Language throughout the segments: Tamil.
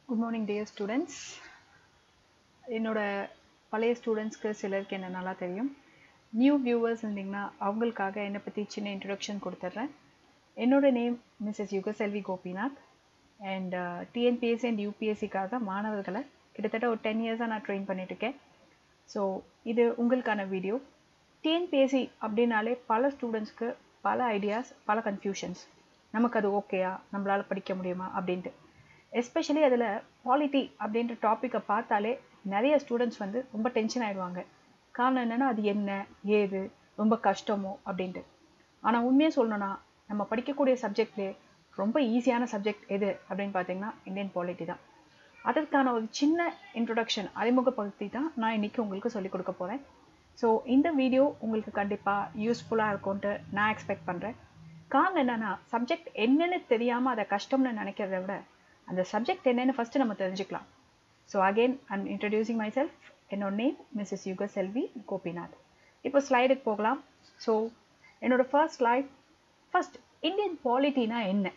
குட் மார்னிங் டியர் ஸ்டூடெண்ட்ஸ் என்னோட பழைய ஸ்டூடெண்ட்ஸ்க்கு சிலருக்கு என்ன நல்லா தெரியும் நியூ வியூவர்ஸ் இருந்தீங்கன்னா அவங்களுக்காக என்னை பற்றி சின்ன இன்ட்ரடக்ஷன் கொடுத்துட்றேன் என்னோட name missus Yugaselvi Gopinath and TNPSC and யூபிஎஸ்சிக்காக மாணவர்களை கிட்டத்தட்ட ஒரு டென் இயர்ஸாக நான் ட்ரெயின் பண்ணிட்டுருக்கேன் ஸோ இது உங்களுக்கான வீடியோ டிஎன்பிஎஸ்சி அப்படின்னாலே பல ஸ்டூடெண்ட்ஸ்க்கு பல ஐடியாஸ் பல கன்ஃபியூஷன்ஸ் நமக்கு அது ஓகேயா நம்மளால் படிக்க முடியுமா அப்படின்ட்டு எஸ்பெஷலி அதில் பாலிட்டி அப்படின்ற டாப்பிக்கை பார்த்தாலே நிறைய ஸ்டூடெண்ட்ஸ் வந்து ரொம்ப டென்ஷன் ஆகிடுவாங்க காரணம் என்னென்னா அது என்ன ஏது ரொம்ப கஷ்டமோ அப்படின்ட்டு ஆனால் உண்மையாக சொல்லணும்னா நம்ம படிக்கக்கூடிய சப்ஜெக்ட்லேயே ரொம்ப ஈஸியான சப்ஜெக்ட் எது அப்படின்னு பார்த்தீங்கன்னா இந்தியன் பாலிட்டி தான் அதற்கான ஒரு சின்ன இன்ட்ரொடக்ஷன் அறிமுகப்படுத்தி தான் நான் இன்றைக்கி உங்களுக்கு சொல்லிக் கொடுக்க போகிறேன் ஸோ இந்த வீடியோ உங்களுக்கு கண்டிப்பாக யூஸ்ஃபுல்லாக இருக்கும்ன்ட்டு நான் எக்ஸ்பெக்ட் பண்ணுறேன் காரணம் என்னென்னா சப்ஜெக்ட் என்னென்னு தெரியாமல் அதை கஷ்டம்னு நினைக்கிறத விட அந்த சப்ஜெக்ட் என்னென்னு ஃபஸ்ட்டு நம்ம தெரிஞ்சுக்கலாம் so again I'm introducing myself என்னோட நேம் மிஸ்ஸஸ் யுக செல்வி கோபிநாத் இப்போ ஸ்லைடுக்கு போகலாம் ஸோ என்னோட ஃபர்ஸ்ட் ஸ்லைட் ஃபர்ஸ்ட் இந்தியன் பாலிட்டினா என்ன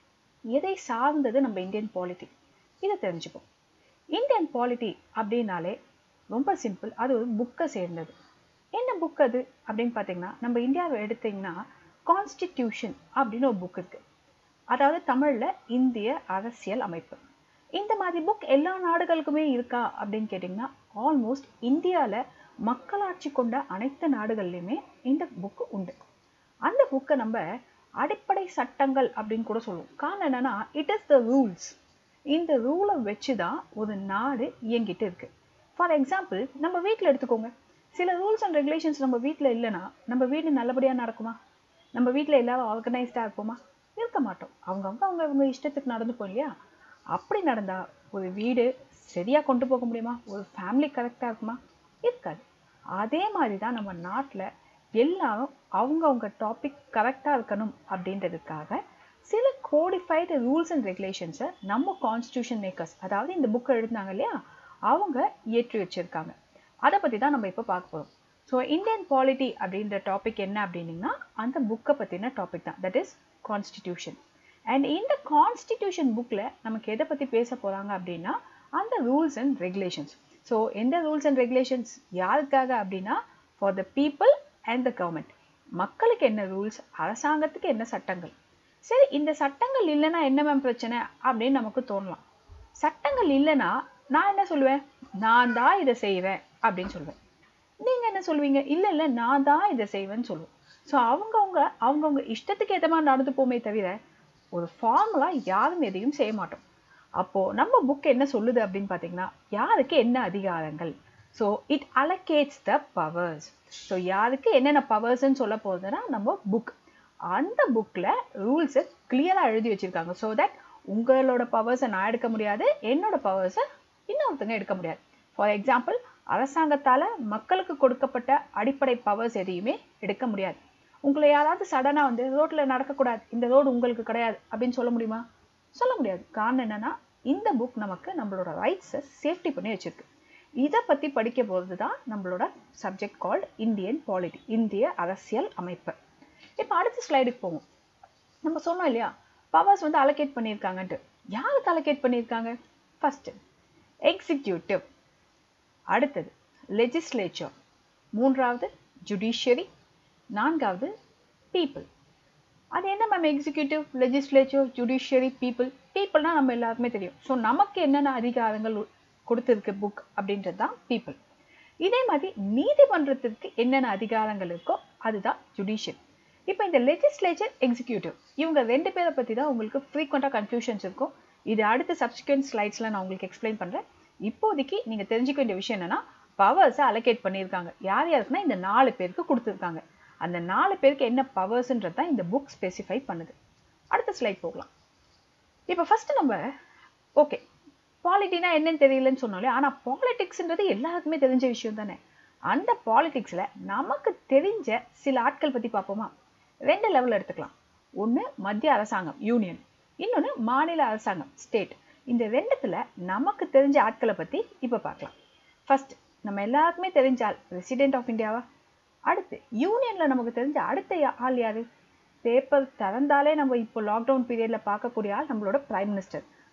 எதை சார்ந்தது நம்ம இந்தியன் பாலிட்டி இதை தெரிஞ்சுப்போம் இந்தியன் பாலிட்டி அப்படின்னாலே ரொம்ப சிம்பிள் அது ஒரு புக்கை சேர்ந்தது என்ன புக் அது அப்படின்னு பார்த்தீங்கன்னா நம்ம இந்தியாவை எடுத்தீங்கன்னா கான்ஸ்டிடியூஷன் அப்படின்னு ஒரு புக் இருக்குது அதாவது தமிழில் இந்திய அரசியல் அமைப்பு இந்த மாதிரி புக் எல்லா நாடுகளுக்குமே இருக்கா அப்படின்னு கேட்டிங்கன்னா ஆல்மோஸ்ட் இந்தியாவில் மக்களாட்சி கொண்ட அனைத்து நாடுகள்லையுமே இந்த புக்கு உண்டு அந்த புக்கை நம்ம அடிப்படை சட்டங்கள் அப்படின்னு கூட சொல்லுவோம் காரணம் என்னன்னா இட் இஸ் த ரூல்ஸ் இந்த ரூலை வச்சு தான் ஒரு நாடு இயங்கிட்டு இருக்கு ஃபார் எக்ஸாம்பிள் நம்ம வீட்டில் எடுத்துக்கோங்க சில ரூல்ஸ் அண்ட் ரெகுலேஷன்ஸ் நம்ம வீட்டில் இல்லைன்னா நம்ம வீடு நல்லபடியாக நடக்குமா நம்ம வீட்டில் எல்லாரும் ஆர்கனைஸ்டாக இருப்போமா இருக்க மாட்டோம் அவங்கவுங்க அவங்க அவங்க இஷ்டத்துக்கு நடந்துப்போம் இல்லையா அப்படி நடந்தால் ஒரு வீடு சரியாக கொண்டு போக முடியுமா ஒரு ஃபேமிலி கரெக்டாக இருக்குமா இருக்காது அதே மாதிரி தான் நம்ம நாட்டில் எல்லாரும் அவங்கவுங்க டாபிக் கரெக்டாக இருக்கணும் அப்படின்றதுக்காக சில கோடிஃபைடு ரூல்ஸ் அண்ட் ரெகுலேஷன்ஸை நம்ம கான்ஸ்டியூஷன் மேக்கர்ஸ் அதாவது இந்த புக்கை எழுதினாங்க இல்லையா அவங்க இயற்றி வச்சுருக்காங்க அதை பற்றி தான் நம்ம இப்போ பார்க்க போகிறோம் ஸோ இந்தியன் பாலிட்டி அப்படின்ற டாபிக் என்ன அப்படின்னீங்கன்னா அந்த புக்கை பற்றின டாபிக் தான் தட் இஸ் கான்ஸ்டிடியூஷன் அண்ட் இந்த கான்ஸ்டிடியூஷன் புக்கில் நமக்கு எதை பற்றி பேச போகிறாங்க அப்படின்னா அந்த ரூல்ஸ் அண்ட் ரெகுலேஷன்ஸ் ஸோ எந்த ரூல்ஸ் அண்ட் ரெகுலேஷன்ஸ் யாருக்காக அப்படின்னா for the people and the government மக்களுக்கு என்ன ரூல்ஸ் அரசாங்கத்துக்கு என்ன சட்டங்கள் சரி இந்த சட்டங்கள் இல்லைன்னா என்ன மேம் பிரச்சனை அப்படின்னு நமக்கு தோணலாம் சட்டங்கள் இல்லைன்னா நான் என்ன சொல்லுவேன் நான் தான் இதை செய்வேன் அப்படின்னு சொல்லுவேன் நீங்கள் என்ன சொல்லுவீங்க இல்லை இல்லை நான் தான் இதை செய்வேன்னு சொல்லுவோம் ஸோ அவங்கவுங்க அவங்கவுங்க இஷ்டத்துக்கு ஏற்ற மாதிரி நடந்து போமே தவிர ஒரு ஃபார்முலாக யாரும் எதையும் செய்ய மாட்டோம் அப்போது நம்ம புக் என்ன சொல்லுது அப்படின்னு பார்த்தீங்கன்னா யாருக்கு என்ன அதிகாரங்கள் so it allocates the powers so யாருக்கு என்னென்ன பவர்ஸ்ன்னு சொல்ல போகுதுன்னா நம்ம புக் அந்த புக்கில் ரூல்ஸை கிளியராக எழுதி வச்சுருக்காங்க ஸோ தட் உங்களோட பவர்ஸை நான் எடுக்க முடியாது என்னோட பவர்ஸை இன்னொருத்தங்க எடுக்க முடியாது ஃபார் எக்ஸாம்பிள் அரசாங்கத்தால் மக்களுக்கு கொடுக்கப்பட்ட அடிப்படை பவர்ஸ் எதையுமே எடுக்க முடியாது உங்களை யாராவது சடனாக வந்து ரோட்டில் நடக்கக்கூடாது இந்த ரோடு உங்களுக்கு கிடையாது அப்படின்னு சொல்ல முடியுமா சொல்ல முடியாது காரணம் என்னென்னா இந்த புக் நமக்கு நம்மளோட ரைட்ஸை சேஃப்டி பண்ணி வச்சுருக்கு இதை பற்றி படிக்க போகிறது தான் நம்மளோட சப்ஜெக்ட் கால்டு இந்தியன் பாலிட்டி இந்திய அரசியல் அமைப்பு இப்போ அடுத்த ஸ்லைடுக்கு போவோம் நம்ம சொன்னோம் இல்லையா பவர்ஸ் வந்து அலோகேட் பண்ணியிருக்காங்கன்ட்டு யாருக்கு அலோகேட் பண்ணியிருக்காங்க ஃபஸ்ட்டு எக்ஸிக்யூட்டிவ் அடுத்தது லெஜிஸ்லேச்சர் மூன்றாவது ஜுடிஷியரி நான்காவது பீப்புள் அது என்ன ma'am executive legislature judiciary people பீப்புள்னால் நம்ம எல்லாருக்குமே தெரியும் ஸோ நமக்கு என்னென்ன அதிகாரங்கள் கொடுத்துருக்கு புக் அப்படின்றது தான் பீப்புள் இதே மாதிரி நீதிமன்றத்திற்கு என்னென்ன அதிகாரங்கள் இருக்கோ அதுதான் ஜுடிஷியல் இப்போ இந்த லெஜிஸ்லேச்சர் எக்ஸிக்யூட்டிவ் இவங்க ரெண்டு பேரை பற்றி தான் உங்களுக்கு ஃப்ரீக்வெண்ட்டாக கன்ஃபியூஷன்ஸ் இருக்கும் இது அடுத்த சப்சிக்வெண்ட் ஸ்லைட்ஸில் நான் உங்களுக்கு எக்ஸ்பிளைன் பண்ணுறேன் இப்போதைக்கு நீங்கள் தெரிஞ்சுக்க வேண்டிய விஷயம் என்னென்னா பவர்ஸை அலோகேட் பண்ணியிருக்காங்க யார் யாருக்குன்னா இந்த நாலு பேருக்கு கொடுத்துருக்காங்க அந்த நாலு பேருக்கு என்ன பவர்ஸ்ன்றது தான் இந்த புக் ஸ்பெசிஃபை பண்ணுது அடுத்த ஸ்லைட் போகலாம் இப்போ ஃபஸ்ட்டு நம்ம ஓகே பாலிட்டினா என்னன்னு தெரியலன்னு சொன்னாலே ஆனால் பாலிடிக்ஸ்ன்றது எல்லாருக்குமே தெரிஞ்ச விஷயம் தானே அந்த பாலிடிக்ஸில் நமக்கு தெரிஞ்ச சில ஆட்கள் பற்றி பார்ப்போமா ரெண்டு லெவலில் எடுத்துக்கலாம் ஒன்று மத்திய அரசாங்கம் யூனியன் இன்னொன்று மாநில அரசாங்கம் ஸ்டேட் இந்த ரெண்டுத்தில் நமக்கு தெரிஞ்ச ஆட்களை பற்றி இப்போ பார்க்கலாம் ஃபர்ஸ்ட் நம்ம எல்லாருக்குமே தெரிஞ்ச ஆள் ரெசிடென்ட் ஆஃப் இந்தியாவா அடுத்து யூனியனில் நமக்கு தெரிஞ்ச அடுத்த ஆள் யார் பேப்பர் திறந்தாலே நம்ம இப்போ லாக்டவுன் பீரியடில் பார்க்கக்கூடிய ஆள் நம்மளோட பிரைம் மினிஸ்டர்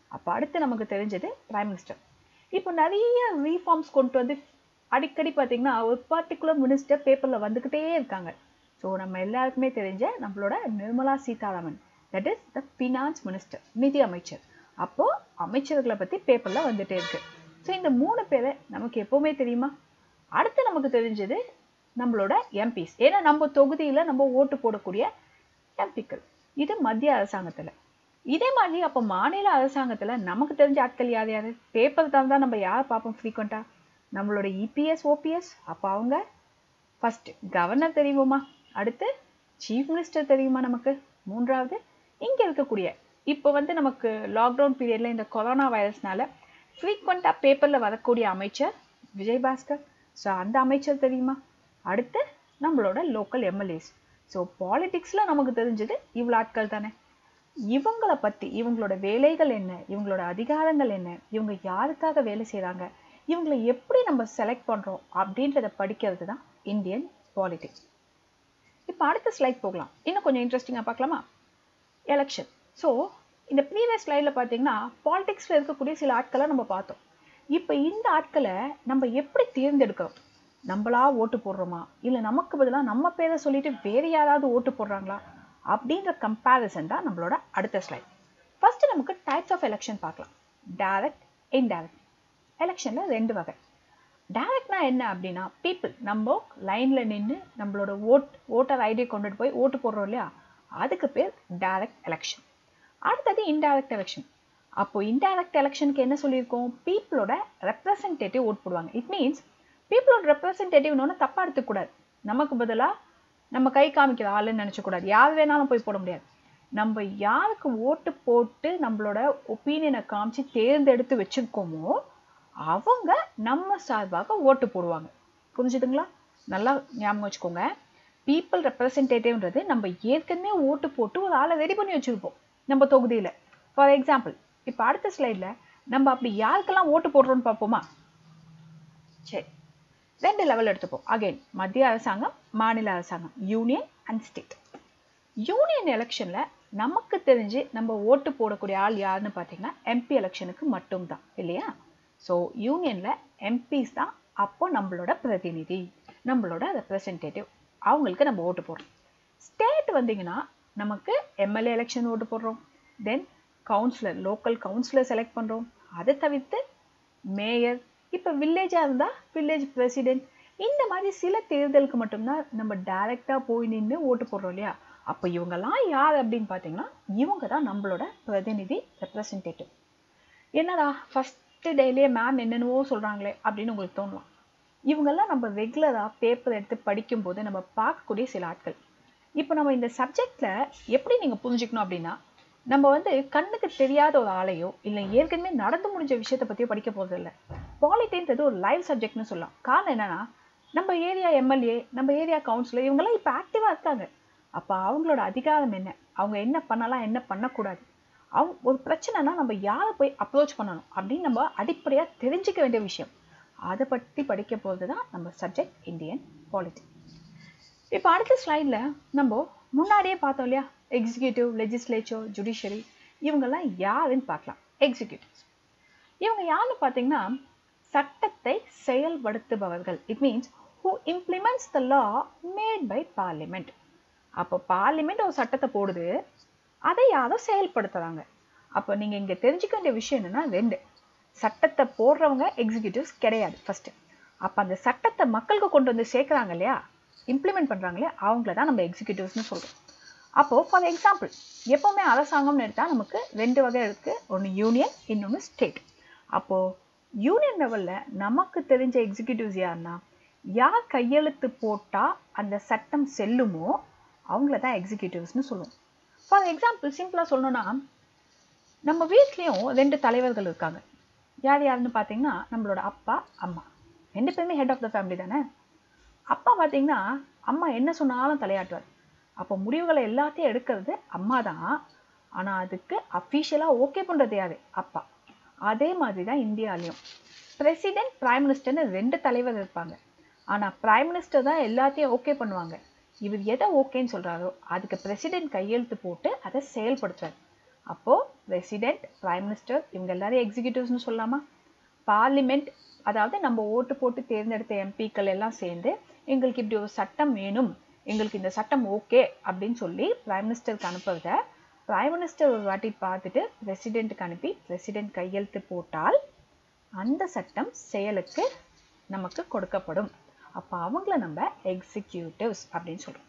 அப்போ அடுத்து நமக்கு தெரிஞ்சது பிரைம் மினிஸ்டர் இப்போ நிறைய ரீஃபார்ம்ஸ் கொண்டு வந்து அடிக்கடி பார்த்தீங்கன்னா ஒரு பர்டிகுலர் மினிஸ்டர் பேப்பரில் வந்துக்கிட்டே இருக்காங்க ஸோ நம்ம எல்லாருக்குமே தெரிஞ்ச நம்மளோட Nirmala Sitharaman that is the finance minister நிதி அமைச்சர் அப்போது அமைச்சர்களை பற்றி பேப்பரில் வந்துட்டே இருக்கு ஸோ இந்த மூணு பேரை நமக்கு எப்போவுமே தெரியுமா அடுத்து நமக்கு தெரிஞ்சது நம்மளோட எம்பிஸ் ஏன்னா நம்ம தொகுதியில் நம்ம ஓட்டு போடக்கூடிய எம்பிக்கள் இது மத்திய அரசாங்கத்தில் இதே மாதிரி அப்போ மாநில அரசாங்கத்தில் நமக்கு தெரிஞ்ச ஆட்கள் யார் யார் பேப்பர் தான் தான் நம்ம யார் பார்ப்போம் ஃப்ரீக்வெண்ட்டாக நம்மளோட இபிஎஸ் ஓபிஎஸ் அப்போ அவங்க ஃபர்ஸ்ட் கவர்னர் தெரியுமா அடுத்து சீஃப் மினிஸ்டர் தெரியுமா நமக்கு மூன்றாவது இங்கே இருக்கக்கூடிய இப்போ வந்து நமக்கு லாக்டவுன் பீரியடில் இந்த கொரோனா வைரஸ்னால ஃப்ரீக்வெண்ட்டாக பேப்பரில் வரக்கூடிய அமைச்சர் விஜயபாஸ்கர் ஸோ அந்த அமைச்சர் தெரியுமா அடுத்து நம்மளோட லோக்கல் எம்எல்ஏஸ் ஸோ பாலிடிக்ஸில் நமக்கு தெரிஞ்சது இவ்வளோ ஆட்கள் தானே இவங்கள பற்றி இவங்களோட வேலைகள் என்ன இவங்களோட அதிகாரங்கள் என்ன இவங்க யாருக்காக வேலை செய்கிறாங்க இவங்களை எப்படி நம்ம செலக்ட் பண்ணுறோம் அப்படின்றத படிக்கிறது தான் இந்தியன் பாலிடிக்ஸ் இப்போ அடுத்த ஸ்லைட் போகலாம் இன்னும் கொஞ்சம் இன்ட்ரெஸ்டிங்காக பார்க்கலாமா எலெக்ஷன் ஸோ இந்த ப்ரீவியஸ் ஸ்லைடில் பார்த்தீங்கன்னா பாலிடிக்ஸில் இருக்கக்கூடிய சில ஆட்களை நம்ம பார்த்தோம் இப்போ இந்த ஆட்களை நம்ம எப்படி தேர்ந்தெடுக்கிறோம் நம்மளா ஓட்டு போடுறோமா இல்லை நமக்கு பதிலாக நம்ம பேரை சொல்லிட்டு வேறு யாராவது ஓட்டு போடுறாங்களா அப்படின்ற கம்பேரிசன் தான் நம்மளோட அடுத்த ஸ்லைட் ஃபர்ஸ்ட் நமக்கு டைப்ஸ் ஆஃப் எலெக்ஷன் பார்க்கலாம் டைரக்ட் இன்டைரக்ட் எலெக்ஷனில் ரெண்டு வகை டைரக்ட்னா என்ன அப்படின்னா பீப்புள் நம்ம லைனில் நின்று நம்மளோட ஓட் ஓட்டர் ஐடியை கொண்டுட்டு போய் ஓட்டு போடுறோம் இல்லையா அதுக்கு பேர் டைரக்ட் எலெக்ஷன் அடுத்தது இன்டைரக்ட் எலெக்ஷன் அப்போ இன்டைரக்ட் எலெக்ஷனுக்கு என்ன சொல்லியிருக்கோம் பீப்புளோட ரெப்ரசன்டேட்டிவ் ஓட் போடுவாங்க இட் மீன்ஸ் பீப்புளோட ரெப்ரசன்டேட்டிவ்னு தப்பாக எடுத்துக்கூடாது நமக்கு பதிலாக நம்ம கை காமிக்கிற ஆளுன்னு நினச்சக்கூடாது யார் வேணாலும் போய் போட முடியாது நம்ம யாருக்கு ஓட்டு போட்டு நம்மளோட ஒப்பீனியனை காமிச்சு தேர்ந்தெடுத்து வச்சுருக்கோமோ அவங்க நம்ம சார்பாக ஓட்டு போடுவாங்க புரிஞ்சுதுங்களா நல்லா ஞாபகம் வச்சுக்கோங்க பீப்புள் ரெப்ரசன்டேட்டிவ்ன்றது நம்ம ஏற்கனவே ஓட்டு போட்டு ஒரு ஆளை ரெடி பண்ணி வச்சுருப்போம் நம்ம தொகுதியில் ஃபார் எக்ஸாம்பிள் இப்போ அடுத்த ஸ்லைடில் நம்ம அப்படி யாருக்கெல்லாம் ஓட்டு போடுறோம்னு பார்ப்போமா சரி ரெண்டு லெவல் எடுத்துப்போம் அகைன் மத்திய அரசாங்கம் மாநில அரசாங்கம் யூனியன் அண்ட் ஸ்டேட் யூனியன் எலெக்ஷனில் நமக்கு தெரிஞ்சு நம்ம ஓட்டு போடக்கூடிய ஆள் யாருன்னு பார்த்தீங்கன்னா எம்பி எலெக்ஷனுக்கு மட்டும்தான் இல்லையா ஸோ யூனியனில் எம்பிஸ் தான் அப்போ நம்மளோட பிரதிநிதி நம்மளோட ரெப்ரசன்டேட்டிவ் அவங்களுக்கு நம்ம ஓட்டு போடுறோம் ஸ்டேட் வந்தீங்கன்னா நமக்கு எம்எல்ஏ எலெக்ஷன் ஓட்டு போடுறோம் then councillor local councillor select பண்ணுறோம் அதை தவிர்த்து மேயர் இப்போ வில்லேஜாக இருந்தால் வில்லேஜ் பிரசிடென்ட் இந்த மாதிரி சில தேர்தலுக்கு மட்டும்தான் நம்ம டைரெக்டாக போய் நின்று ஓட்டு போடுறோம் இல்லையா அப்போ இவங்கெல்லாம் யார் அப்படின்னு பார்த்தீங்கன்னா இவங்க தான் நம்மளோட பிரதிநிதி ரெப்ரசன்டேட்டிவ் என்னடா ஃபஸ்ட்டு டேலேயே மேம் என்னென்னவோ சொல்கிறாங்களே அப்படின்னு உங்களுக்கு தோணலாம் இவங்கெல்லாம் நம்ம ரெகுலராக பேப்பர் எடுத்து படிக்கும்போது நம்ம பார்க்கக்கூடிய சில ஆட்கள் இப்போ நம்ம இந்த சப்ஜெக்டில் எப்படி நீங்கள் புரிஞ்சுக்கணும் அப்படின்னா நம்ம வந்து கண்ணுக்கு தெரியாத ஒரு ஆளையோ இல்லை ஏற்கனவே நடந்து முடிஞ்ச விஷயத்தை பற்றியோ படிக்க போகிறது இல்லை பாலிட்டின்றது ஒரு லைவ் சப்ஜெக்ட்னு சொல்லலாம் காரணம் என்னன்னா நம்ம ஏரியா எம்எல்ஏ நம்ம ஏரியா கவுன்சிலர் இவங்கெல்லாம் இப்போ ஆக்டிவாக இருக்காங்க அப்போ அவங்களோட அதிகாரம் என்ன அவங்க என்ன பண்ணலாம் என்ன பண்ணக்கூடாது அவங்க ஒரு பிரச்சனைனா நம்ம யாரை போய் அப்ரோச் பண்ணணும் அப்படின்னு நம்ம அடிப்படையாக தெரிஞ்சுக்க வேண்டிய விஷயம் அதை பற்றி படிக்க போகிறது தான் நம்ம சப்ஜெக்ட் இந்தியன் பாலிட்டி இப்போ அடுத்த ஸ்லைடில் நம்ம முன்னாடியே பார்த்தோம் இல்லையா எக்ஸிக்யூட்டிவ் லெஜிஸ்லேச்சர் ஜுடிஷியரி இவங்கெல்லாம் யாருன்னு பார்க்கலாம் எக்ஸிக்யூட்டிவ்ஸ் இவங்க யாருன்னு பார்த்தீங்கன்னா சட்டத்தை செயல்படுத்துபவர்கள் it means who implements the law made by parliament அப்போ பார்லிமெண்ட் ஒரு சட்டத்தை போடுது அதை யாரோ செயல்படுத்துகிறாங்க அப்போ நீங்கள் இங்கே தெரிஞ்சுக்க வேண்டிய விஷயம் என்னென்னா ரெண்டு சட்டத்தை போடுறவங்க எக்ஸிக்யூட்டிவ்ஸ் கிடையாது ஃபஸ்ட்டு அப்போ அந்த சட்டத்தை மக்களுக்கு கொண்டு வந்து சேர்க்குறாங்க இல்லையா இம்ப்ளிமெண்ட் பண்ணுறாங்க இல்லையா அவங்கள தான் நம்ம எக்ஸிக்யூட்டிவ்ஸ்னு சொல்கிறோம் அப்போது ஃபார் எக்ஸாம்பிள் எப்போவுமே அரசாங்கம்னு எடுத்தால் நமக்கு ரெண்டு வகை இருக்குது ஒன்று யூனியன் இன்னொன்று ஸ்டேட் அப்போது யூனியன் லெவலில் நமக்கு தெரிஞ்ச எக்ஸிக்யூட்டிவ்ஸ் யாருன்னா யார் கையெழுத்து போட்டால் அந்த சட்டம் செல்லுமோ அவங்கள தான் எக்ஸிக்யூட்டிவ்ஸ்னு சொல்லுவோம் ஃபார் எக்ஸாம்பிள் சிம்பிளாக சொல்லணும்னா நம்ம வீட்லேயும் ரெண்டு தலைவர்கள் இருக்காங்க யார் யாருன்னு பார்த்தீங்கன்னா நம்மளோட அப்பா அம்மா ரெண்டு பேருமே ஹெட் ஆஃப் த ஃபேமிலி தானே அப்பா பார்த்தீங்கன்னா அம்மா என்ன சொன்னாலும் தலையாட்டுவார் அப்போ முடிவுகளை எல்லாத்தையும் எடுக்கிறது அம்மா தான் ஆனால் அதுக்கு அஃபீஷியலாக ஓகே பண்ணுறது யாரு அப்பா அதே மாதிரி தான் இந்தியாலையும் பிரசிடென்ட் பிரைம் மினிஸ்டர்னு ரெண்டு தலைவர் இருப்பாங்க ஆனால் பிரைம் மினிஸ்டர் தான் எல்லாத்தையும் ஓகே பண்ணுவாங்க இவர் எதை ஓகேன்னு சொல்கிறாரோ அதுக்கு பிரசிடென்ட் கையெழுத்து போட்டு அதை செயல்படுத்துறாரு அப்போது ரெசிடென்ட் பிரைம் மினிஸ்டர் இவங்க எல்லாரும் எக்ஸிக்யூட்டிவ்ஸ்னு சொல்லலாமா பார்லிமெண்ட் அதாவது நம்ம ஓட்டு போட்டு தேர்ந்தெடுத்த எம்பிக்கள் எல்லாம் சேர்ந்து எங்களுக்கு இப்படி ஒரு சட்டம் வேணும் எங்களுக்கு இந்த சட்டம் ஓகே அப்படின்னு சொல்லி பிரைம் மினிஸ்டருக்கு அனுப்புறத பிரைம் மினிஸ்டர் ஒரு வாட்டி பார்த்துட்டு பிரசிடென்ட்டுக்கு அனுப்பி பிரசிடென்ட் கையெழுத்து போட்டால் அந்த சட்டம் செயலுக்கு நமக்கு கொடுக்கப்படும் அப்போ அவங்கள நம்ம எக்ஸிக்யூட்டிவ்ஸ் அப்படின்னு சொல்றோம்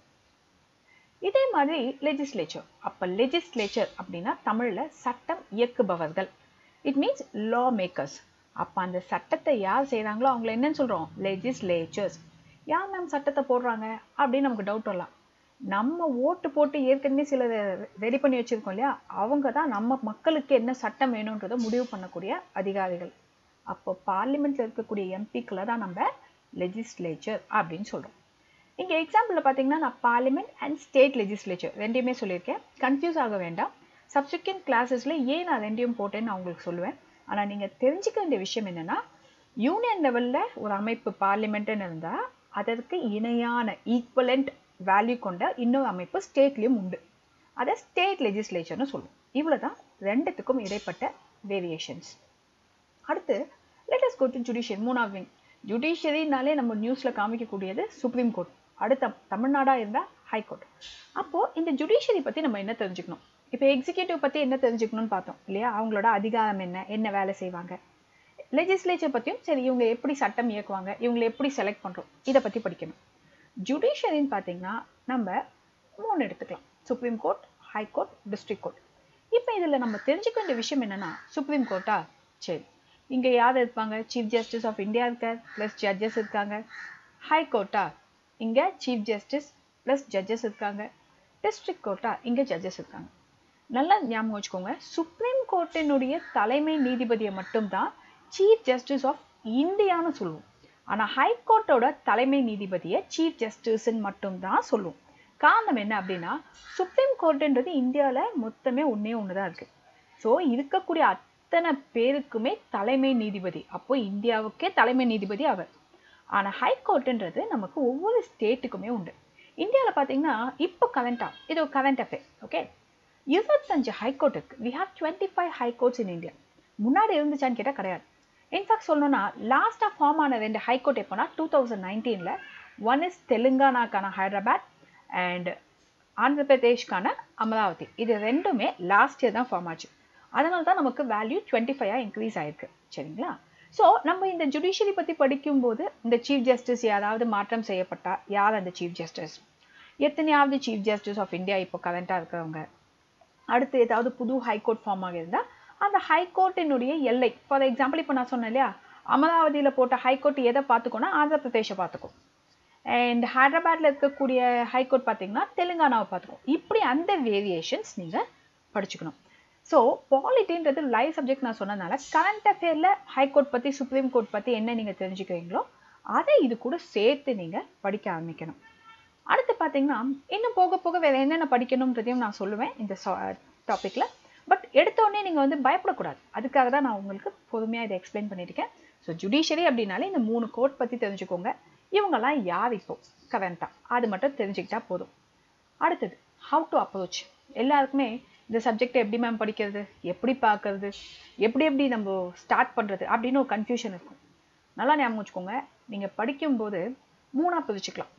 இதே மாதிரி லெஜிஸ்லேச்சர் அப்போ லெஜிஸ்லேச்சர் அப்படின்னா தமிழில் சட்டம் இயக்குபவர்கள் இட் மீன்ஸ் லா மேக்கர்ஸ் அப்போ அந்த சட்டத்தை யார் செய்கிறாங்களோ அவங்கள என்னன்னு சொல்கிறோம் லெஜிஸ்லேச்சர்ஸ் யார் மேம் சட்டத்தை போடுறாங்க அப்படின்னு நமக்கு டவுட் வரலாம் நம்ம ஓட்டு போட்டு ஏற்கனவே சில ரெடி பண்ணி வச்சுருக்கோம் இல்லையா அவங்க தான் நம்ம மக்களுக்கு என்ன சட்டம் வேணுன்றதை முடிவு பண்ணக்கூடிய அதிகாரிகள் அப்போ பார்லிமெண்ட்டில் இருக்கக்கூடிய எம்பிக்களை தான் நம்ம லெஜிஸ்லேச்சர் அப்படின்னு சொல்கிறோம் இங்கே எக்ஸாம்பிளில் பார்த்தீங்கன்னா நான் பார்லிமெண்ட் அண்ட் ஸ்டேட் லெஜிஸ்லேச்சர் ரெண்டையுமே சொல்லியிருக்கேன் கன்ஃபியூஸ் ஆக வேண்டாம் சப்சிக்வெண்ட் கிளாஸஸில் ஏன் நான் ரெண்டையும் போட்டேன்னு நான் உங்களுக்கு சொல்லுவேன் ஆனால் நீங்கள் தெரிஞ்சுக்க வேண்டிய விஷயம் என்னென்னா யூனியன் லெவலில் ஒரு அமைப்பு பார்லிமெண்ட்டுன்னு இருந்தால் அதற்கு இணையான ஈக்குவலண்ட் வேல்யூ கொண்ட இன்னொரு அமைப்பு ஸ்டேட்லேயும் உண்டு அதை ஸ்டேட் லெஜிஸ்லேச்சர்னு சொல்லுவோம் இவ்வளோ தான் ரெண்டுத்துக்கும் இடைப்பட்ட வேரியேஷன்ஸ் அடுத்து லெட்டஸ் கோ டு ஜுடிஷியல் மூணாவது விங் ஜுடிஷியரினாலே நம்ம நியூஸில் காமிக்கக்கூடியது சுப்ரீம் கோர்ட் அடுத்த தமிழ்நாடாக இருந்தால் ஹைகோர்ட் அப்போது இந்த ஜுடிஷியரி பற்றி நம்ம என்ன தெரிஞ்சுக்கணும் இப்போ எக்ஸிக்யூட்டிவ் பற்றி என்ன தெரிஞ்சுக்கணும்னு பார்த்தோம் இல்லையா அவங்களோட அதிகாரம் என்ன என்ன வேலை செய்வாங்க லெஜிஸ்லேச்சர் பற்றியும் சரி இவங்க எப்படி சட்டம் இயக்குவாங்க இவங்களை எப்படி செலக்ட் பண்ணுறோம் இதை பற்றி படிக்கணும் ஜுடிஷியரின்னு பார்த்தீங்கன்னா நம்ம மூணு எடுத்துக்கலாம் supreme court high court district court இப்போ இதில் நம்ம தெரிஞ்சுக்க வேண்டிய விஷயம் என்னென்னா சுப்ரீம் கோர்ட்டா சரி இங்கே யார் இருப்பாங்க சீஃப் ஜஸ்டிஸ் ஆஃப் இந்தியா இருக்கார் ப்ளஸ் ஜட்ஜஸ் இருக்காங்க ஹை கோர்ட்டா இங்கே சீஃப் ஜஸ்டிஸ் ப்ளஸ் ஜட்ஜஸ் இருக்காங்க டிஸ்ட்ரிக்ட் கோர்ட்டா இங்கே ஜட்ஜஸ் இருக்காங்க நல்லா ஞாபகம் வச்சுக்கோங்க சுப்ரீம் கோர்ட்டினுடைய தலைமை நீதிபதியை மட்டும்தான் சீஃப் ஜஸ்டிஸ் ஆஃப் இந்தியான்னு சொல்லுவோம் ஆனால் ஹைகோர்ட்டோட தலைமை நீதிபதியை சீஃப் ஜஸ்டிஸ்ன்னு மட்டும்தான் சொல்லுவோம் காரணம் என்ன அப்படின்னா சுப்ரீம் கோர்ட்டுன்றது இந்தியாவில் மொத்தமே ஒன்றே ஒன்று தான் இருக்குது ஸோ இருக்கக்கூடிய அத்தனை பேருக்குமே தலைமை நீதிபதி அப்போ இந்தியாவுக்கே தலைமை நீதிபதி அவர் ஆனால் ஹைகோர்ட்டுன்றது நமக்கு ஒவ்வொரு ஸ்டேட்டுக்குமே உண்டு இந்தியாவில் பார்த்தீங்கன்னா இப்போ கரண்ட்டாக இது ஒரு கரண்ட் அஃபேர் ஓகே இருபத்தஞ்சு ஹைகோர்ட் இருக்கு we have twenty five high courts in India முன்னாடி இருந்துச்சான்னு கேட்டால் கிடையாது இன்ஃபேக்ட் சொல்லணும்னா லாஸ்ட்டாக ஃபார்ம் ஆன ரெண்டு ஹைகோர்ட் எப்போனா டூ தௌசண்ட் நைன்டீனில் ஒன் இஸ் தெலுங்கானாக்கான ஹைதராபாத் அண்ட் ஆந்திர பிரதேஷ்க்கான அமராவதி இது ரெண்டுமே லாஸ்ட் இயர் தான் ஃபார்ம் ஆச்சு அதனால தான் நமக்கு வேல்யூ டுவெண்ட்டி ஃபைவாக இன்க்ரீஸ் ஆயிருக்கு சரிங்களா ஸோ நம்ம இந்த ஜுடிஷியரி பற்றி படிக்கும்போது இந்த சீஃப் ஜஸ்டிஸ் யாராவது மாற்றம் செய்யப்பட்டா யார் அந்த சீஃப் ஜஸ்டிஸ் எத்தனையாவது சீஃப் ஜஸ்டிஸ் ஆஃப் இந்தியா இப்போ கரண்ட்டாக இருக்கிறவங்க அடுத்து ஏதாவது புது ஹைகோர்ட் ஃபார்ம் ஆகியிருந்தால் அந்த ஹைகோர்ட்டினுடைய எல்லை ஃபார் எக்ஸாம்பிள் இப்போ நான் சொன்னேன் இல்லையா அமராவதியில் போட்ட ஹைகோர்ட் எதை பார்த்துக்கோன்னா ஆந்திர பிரதேஷை பார்த்துக்கும் அண்ட் ஹைதராபாத்தில் இருக்கக்கூடிய ஹைகோர்ட் பார்த்தீங்கன்னா தெலுங்கானாவை பார்த்துக்கும் இப்படி அந்த வேரியேஷன்ஸ் நீங்கள் படிச்சுக்கணும் ஸோ பாலிட்டின்றது லைவ் சப்ஜெக்ட் நான் சொன்னதுனால கரண்ட் அஃபேரில் ஹைகோர்ட் பற்றி சுப்ரீம் கோர்ட் பற்றி என்ன நீங்கள் தெரிஞ்சுக்கிறீங்களோ அதை இது கூட சேர்த்து நீங்கள் படிக்க ஆரம்பிக்கணும் அடுத்து பார்த்தீங்கன்னா இன்னும் போக போக வேறு என்னென்ன படிக்கணுன்றதையும் நான் சொல்லுவேன் இந்த டாப்பிக்கில் பட் எடுத்தோடனே நீங்கள் வந்து பயப்படக்கூடாது அதுக்காக தான் நான் உங்களுக்கு பொறுமையாக இதை எக்ஸ்பிளைன் பண்ணியிருக்கேன் ஸோ ஜுடிஷியரி அப்படின்னாலே இந்த மூணு கோர்ட் பற்றி தெரிஞ்சுக்கோங்க இவங்கெல்லாம் யார் இப்போ கரண்ட்டாக அது மட்டும் தெரிஞ்சுக்கிட்டா போதும் அடுத்தது ஹவு டு அப்ரோச் எல்லாருக்குமே இந்த சப்ஜெக்டை எப்படி மேம் படிக்கிறது எப்படி பார்க்கறது எப்படி எப்படி நம்ம ஸ்டார்ட் பண்ணுறது அப்படின்னு ஒரு கன்ஃபியூஷன் இருக்கும் நல்லா ஞாபகம் வச்சுக்கோங்க நீங்கள் படிக்கும்போது மூணாக பிரிச்சுக்கலாம்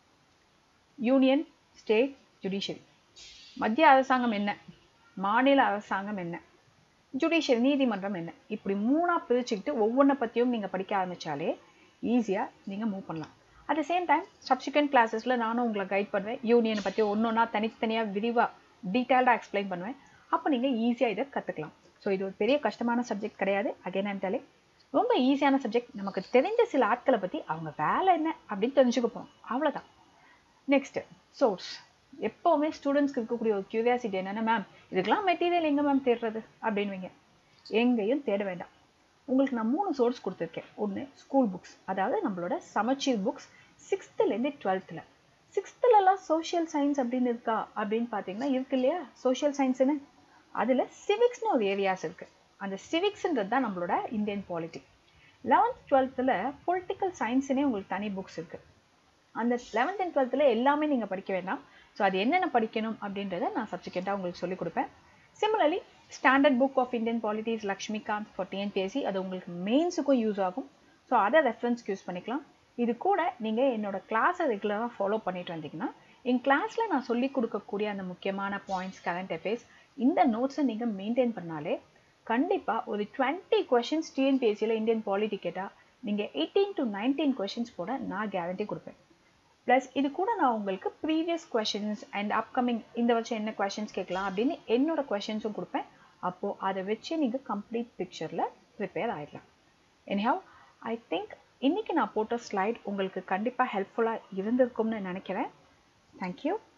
யூனியன் ஸ்டேட் ஜுடிஷியரி மத்திய அரசாங்கம் என்ன மாநில அரசாங்கம் என்ன ஜுடிஷியல் நீதிமன்றம் என்ன இப்படி மூணாக பிரிச்சுக்கிட்டு ஒவ்வொன்றை பற்றியும் நீங்கள் படிக்க ஆரம்பித்தாலே ஈஸியாக நீங்கள் மூவ் பண்ணலாம் at the same time subsequent கிளாஸஸில் நானும் உங்களை கைட் பண்ணுவேன் யூனியனை பற்றி ஒன்று ஒன்றா தனித்தனியாக விரிவாக டீட்டெயில்டாக எக்ஸ்பிளைன் பண்ணுவேன் அப்போ நீங்கள் ஈஸியாக இதை கற்றுக்கலாம் ஸோ இது ஒரு பெரிய கஷ்டமான சப்ஜெக்ட் கிடையாது அகைன் அண்டாலே ரொம்ப ஈஸியான சப்ஜெக்ட் நமக்கு தெரிஞ்ச சில ஆட்களை பற்றி அவங்க வேலை என்ன அப்படின்னு தெரிஞ்சுக்க போகிறோம் அவ்வளோதான் நெக்ஸ்ட்டு சோர்ஸ் எப்போவுமே ஸ்டூடெண்ட்ஸ்க்கு இருக்கக்கூடிய ஒரு க்யூரியாசிட்டி என்னென்னா மேம் இதுக்கெல்லாம் மெட்டீரியல் எங்கே மேம் தேடுறது அப்படின்வீங்க எங்கேயும் தேட வேண்டாம் உங்களுக்கு நான் மூணு சோர்ஸ் கொடுத்துருக்கேன் ஒன்று ஸ்கூல் புக்ஸ் அதாவது நம்மளோட சமச்சீர் புக்ஸ் சிக்ஸ்த்துலேருந்து டுவெல்த்தில் சிக்ஸ்த்துலலாம் சோஷியல் சயின்ஸ் அப்படின்னு இருக்கா அப்படின்னு பார்த்தீங்கன்னா இருக்கு இல்லையா சோஷியல் சயின்ஸுன்னு அதில் சிவிக்ஸ்னு ஒரு ஏரியாஸ் இருக்குது அந்த சிவிக்ஸுன்றது தான் நம்மளோட இந்தியன் பாலிட்டி லெவன்த் டுவெல்த்தில் பொலிட்டிக்கல் சயின்ஸுனே உங்களுக்கு தனி புக்ஸ் இருக்குது அந்த லெவன்த் அண்ட் டுவெல்த்தில் எல்லாமே நீங்கள் படிக்க வேண்டாம் ஸோ அது என்னென்ன படிக்கணும் அப்படின்றத நான் சப்சிக்வெண்ட்டாக உங்களுக்கு சொல்லிக் கொடுப்பேன் similarly standard book of Indian polity's Laxmikanth for TNPSC அது உங்களுக்கு மெயின்ஸுக்கும் யூஸ் ஆகும் ஸோ அதை ரெஃபரன்ஸ்க்கு யூஸ் பண்ணிக்கலாம் இது கூட நீங்கள் என்னோட கிளாஸை ரெகுலராக ஃபாலோ பண்ணிட்டு வந்தீங்கன்னா என் கிளாஸில் நான் சொல்லி கொடுக்கக்கூடிய அந்த முக்கியமான பாயிண்ட்ஸ் கரண்ட் அஃபேர்ஸ் இந்த நோட்ஸை நீங்கள் மெயின்டைன் பண்ணாலே கண்டிப்பாக ஒரு டுவெண்ட்டி கொஷின்ஸ் டிஎன்பிஎஸ்சியில் இந்தியன் பாலிட்டி கேட்டால் நீங்கள் எயிட்டீன் டு நைன்டீன் கொஷின்ஸ் போட நான் கேரண்டி கொடுப்பேன் ப்ளஸ் இது கூட நான் உங்களுக்கு ப்ரீவியஸ் கொஷின்ஸ் அண்ட் அப்கமிங் இந்த வருஷம் என்ன கொஷின்ஸ் கேட்கலாம் அப்படின்னு என்னோட கொஷின்ஸும் கொடுப்பேன் அப்போது அதை வச்சு நீங்கள் கம்ப்ளீட் பிக்சரில் ப்ரிப்பேர் ஆகிடலாம் எனிஹவ் ஐ திங்க் இன்றைக்கி நான் போட்ட ஸ்லைட் உங்களுக்கு கண்டிப்பாக ஹெல்ப்ஃபுல்லாக இருந்திருக்கும்னு நினைக்கிறேன் தேங்க்யூ